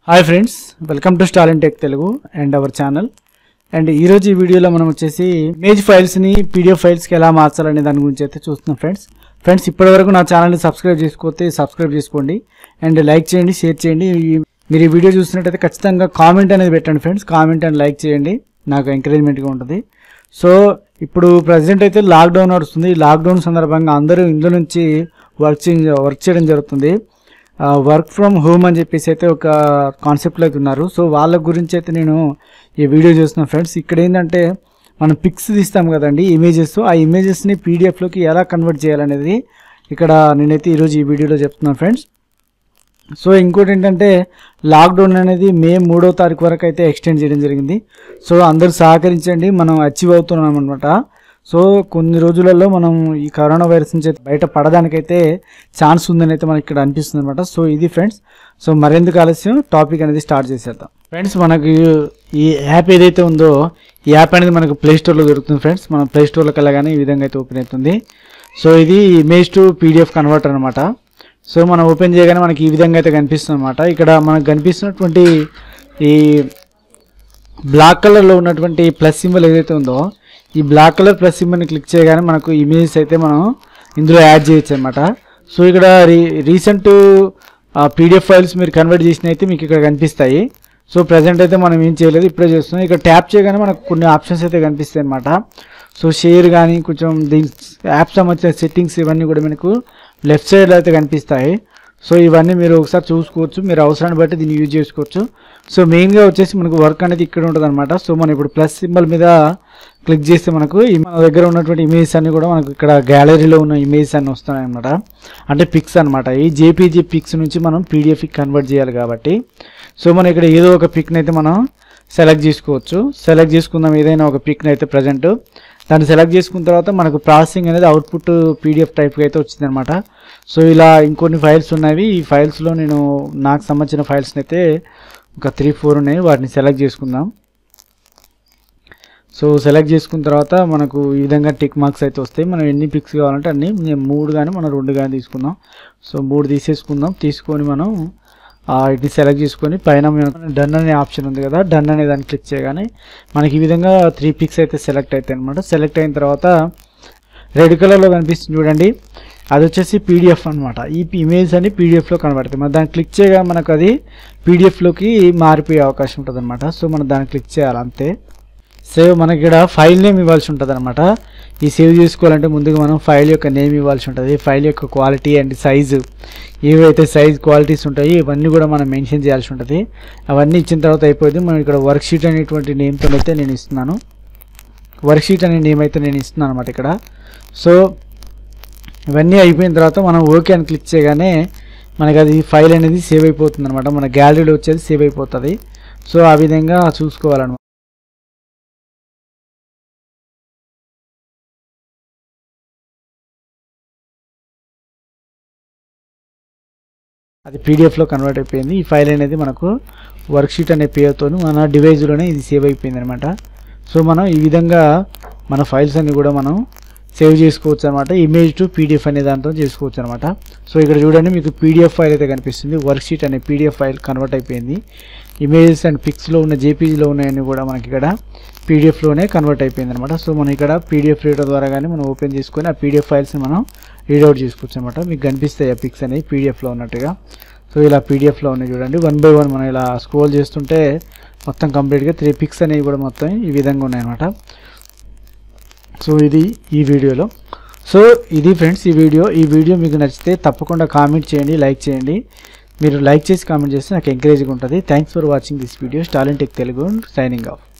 hi friends welcome to Stalin tech Telugu and our channel and ఈరోజు ఈ వీడియోలో మనం వచ్చేసి ఇమేజ్ ఫైల్స్ని పీడిఎఫ్ ఫైల్స్కి ఎలా మార్చాలనే దాని గురించి అయితే చూస్తున్నాం ఫ్రెండ్స్ ఫ్రెండ్స్ ఇప్పటివరకు నా ఛానల్ని సబ్స్క్రైబ్ చేసుకోతే సబ్స్క్రైబ్ చేసుకోండి అండ్ లైక్ చేయండి షేర్ చేయండి ఈ- మీరు ఈ వీడియో చూసినట్టయితే ఖచ్చితంగా కామెంట్ అనేది పెట్టండి ఫ్రెండ్స్ కామెంట్ అండ్ లైక్ చేయండి నాకు ఎంకరేజ్మెంట్గా ఉంటుంది సో ఇప్పుడు ప్రజెంట్ అయితే లాక్డౌన్ నడుస్తుంది ఈ లాక్డౌన్ సందర్భంగా అందరూ ఇంట్లో నుంచి వర్క్ చే వర్క్ చేయడం జరుగుతుంది వర్క్ ఫ్రమ్ హోమ్ అని చెప్పేసి అయితే ఒక కాన్సెప్ట్లో అయితే ఉన్నారు సో వాళ్ళ గురించి అయితే నేను ఈ వీడియో చేస్తున్నాను ఫ్రెండ్స్ ఇక్కడ ఏంటంటే మనం పిక్స్ తీస్తాం కదండి ఇమేజెస్ ఆ ఇమేజెస్ని పీడిఎఫ్లోకి ఎలా కన్వర్ట్ చేయాలనేది ఇక్కడ నేనైతే ఈరోజు ఈ వీడియోలో చెప్తున్నాను ఫ్రెండ్స్ సో ఇంకోటి ఏంటంటే లాక్డౌన్ అనేది మే మూడో తారీఖు వరకు అయితే ఎక్స్టెండ్ చేయడం జరిగింది సో అందరూ సహకరించండి మనం అచీవ్ అవుతున్నాం అనమాట సో కొన్ని రోజులలో మనం ఈ కరోనా వైరస్ నుంచి అయితే బయట పడడానికైతే ఛాన్స్ ఉందని అయితే మనకి ఇక్కడ అనిపిస్తుంది అనమాట సో ఇది ఫ్రెండ్స్ సో మరెందుకు ఆలస్యం టాపిక్ అనేది స్టార్ట్ చేసేద్దాం ఫ్రెండ్స్ మనకి ఈ యాప్ ఏదైతే ఉందో ఈ యాప్ అనేది మనకు ప్లే స్టోర్లో దొరుకుతుంది ఫ్రెండ్స్ మనం ప్లే స్టోర్లోకి వెళ్ళగానే ఈ విధంగా అయితే ఓపెన్ అవుతుంది సో ఇది ఇమేజ్ టు పీడిఎఫ్ కన్వర్టర్ అనమాట సో మనం ఓపెన్ చేయగానే మనకి ఈ విధంగా అయితే కనిపిస్తుంది అనమాట ఇక్కడ మనకు కనిపిస్తున్నటువంటి ఈ బ్లాక్ కలర్లో ఉన్నటువంటి ప్లస్ సింబల్ ఏదైతే ఉందో ఈ బ్లాక్ కలర్ ప్లస్ సింబల్ని క్లిక్ చేయగానే మనకు ఇమేజెస్ అయితే మనం ఇందులో యాడ్ చేయొచ్చు అనమాట సో ఇక్కడ రీ రీసెంట్ పీడిఎఫ్ ఫైల్స్ మీరు కన్వర్ట్ చేసిన అయితే మీకు ఇక్కడ కనిపిస్తాయి సో ప్రజెంట్ అయితే మనం ఏం చేయలేదు ఇప్పుడే చేస్తున్నాం ఇక్కడ ట్యాప్ చేయగానే మనకు కొన్ని ఆప్షన్స్ అయితే కనిపిస్తాయి అనమాట సో షేర్ కానీ కొంచెం దీని యాప్ సంబంధించిన సెట్టింగ్స్ ఇవన్నీ కూడా మనకు లెఫ్ట్ సైడ్లో అయితే కనిపిస్తాయి సో ఇవన్నీ మీరు ఒకసారి చూసుకోవచ్చు మీరు అవసరాన్ని బట్టి దీన్ని యూజ్ చేసుకోవచ్చు సో మెయిన్గా వచ్చేసి మనకు వర్క్ అనేది ఇక్కడ ఉంటుంది అనమాట సో మనం ఇప్పుడు ప్లస్ సింబల్ మీద క్లిక్ చేస్తే మనకు ఈ మన దగ్గర ఉన్నటువంటి ఇమేజెస్ అన్ని కూడా మనకు ఇక్కడ గ్యాలరీలో ఉన్న ఇమేజెస్ అన్ని వస్తున్నాయి అనమాట అంటే పిక్స్ అనమాట ఈ జేపీజీ పిక్స్ నుంచి మనం పీడిఎఫ్ కన్వర్ట్ చేయాలి కాబట్టి సో మనం ఇక్కడ ఏదో ఒక పిక్ని అయితే మనం సెలెక్ట్ చేసుకోవచ్చు సెలెక్ట్ చేసుకుందాం ఏదైనా ఒక పిక్ని అయితే ప్రజెంట్ దాన్ని సెలెక్ట్ చేసుకున్న తర్వాత మనకు ప్రాసెసింగ్ అనేది అవుట్పుట్ పీడిఎఫ్ టైప్గా అయితే వచ్చింది అనమాట సో ఇలా ఇంకొన్ని ఫైల్స్ ఉన్నవి ఈ ఫైల్స్లో నేను నాకు సంబంధించిన ఫైల్స్ని అయితే ఒక త్రీ ఫోర్ ఉన్నాయి వాటిని సెలెక్ట్ చేసుకుందాం సో సెలెక్ట్ చేసుకున్న తర్వాత మనకు ఈ విధంగా టిక్ మార్క్స్ అయితే వస్తాయి మనం ఎన్ని పిక్స్ కావాలంటే అన్ని నేను మూడు కానీ మనం రెండు కానీ తీసుకుందాం సో మూడు తీసేసుకుందాం తీసుకొని మనం ఆ, వీటిని సెలెక్ట్ చేసుకొని పైన డన్ అనే ఆప్షన్ ఉంది కదా డన్ అనే దాన్ని క్లిక్ చేయగానే మనకి ఈ విధంగా త్రీ పిక్స్ అయితే సెలెక్ట్ అవుతాయి అనమాట సెలెక్ట్ అయిన తర్వాత రెడ్ కలర్లో కనిపిస్తుంది చూడండి అది వచ్చేసి పీడిఎఫ్ అనమాట ఈ ఇమేజ్ అని పీడిఎఫ్లో కనబడుతుంది మరి దాన్ని క్లిక్ చేయగా మనకు అది పీడిఎఫ్లోకి మారిపోయే అవకాశం ఉంటుంది అనమాట సో మనం దాన్ని క్లిక్ చేయాలి అంతే సేవ్ మనకి ఇక్కడ ఫైల్ నేమ్ ఇవ్వాల్సి ఉంటుంది అనమాట ఈ సేవ్ చేసుకోవాలంటే ముందుగా మనం ఫైల్ యొక్క నేమ్ ఇవ్వాల్సి ఉంటుంది ఫైల్ యొక్క క్వాలిటీ అండ్ సైజు ఏవైతే సైజ్ క్వాలిటీస్ ఉంటాయి ఇవన్నీ కూడా మనం మెన్షన్ చేయాల్సి ఉంటుంది అవన్నీ ఇచ్చిన తర్వాత అయిపోయింది మనం ఇక్కడ వర్క్ షీట్ అనేటువంటి నేమ్తో అయితే నేను ఇస్తున్నాను వర్క్ షీట్ అనే నేమ్ అయితే నేను ఇస్తున్నాను అనమాట ఇక్కడ సో ఇవన్నీ అయిపోయిన తర్వాత మనం ఓకే అని క్లిక్ చేయగానే మనకి అది ఫైల్ అనేది సేవ్ అయిపోతుంది అనమాట మన గ్యాలరీలో వచ్చేది సేవ్ అయిపోతుంది సో ఆ విధంగా చూసుకోవాలన్నమాట అది పీడిఎఫ్లో కన్వర్ట్ అయిపోయింది ఈ ఫైల్ అనేది మనకు వర్క్షీట్ అనే పేరుతో మన డివైజ్లోనే ఇది సేవ్ అయిపోయింది అనమాట సో మనం ఈ విధంగా మన ఫైల్స్ అన్ని కూడా మనం సేవ్ చేసుకోవచ్చు అనమాట ఇమేజ్ టు పీడిఎఫ్ అనే దాంతో చేసుకోవచ్చు అనమాట సో ఇక్కడ చూడండి మీకు పీడిఎఫ్ ఫైల్ అయితే కనిపిస్తుంది వర్క్షీట్ అనే పీడిఎఫ్ ఫైల్ కన్వర్ట్ అయిపోయింది ఇమేజెస్ అండ్ పిక్స్లో ఉన్న జేపీజీలో ఉన్నాయని కూడా మనకి ఇక్కడ పీడిఎఫ్లోనే కన్వర్ట్ అయిపోయింది అనమాట సో మనం ఇక్కడ పీడిఎఫ్ రీడర్ ద్వారా కానీ మనం ఓపెన్ చేసుకొని ఆ పీడిఎఫ్ ఫైల్స్ని మనం రీడౌట్ చేసుకోవచ్చు అనమాట మీకు కనిపిస్తాయి ఆ పిక్స్ అనేవి పీడిఎఫ్లో ఉన్నట్టుగా సో ఇలా పీడిఎఫ్లో ఉన్నాయి చూడండి వన్ బై వన్ మనం ఇలా స్క్రోల్ చేస్తుంటే మొత్తం కంప్లీట్గా త్రీ పిక్స్ అనేవి కూడా మొత్తం ఈ విధంగా ఉన్నాయన్నమాట సో ఇది ఈ వీడియోలో సో ఇది ఫ్రెండ్స్ ఈ వీడియో ఈ వీడియో మీకు నచ్చితే తప్పకుండా కామెంట్ చేయండి లైక్ చేయండి మీరు లైక్ చేసి కామెంట్ చేస్తే నాకు ఎంకరేజ్గా ఉంటుంది thanks for watching this video Stalin tech Telugu signing of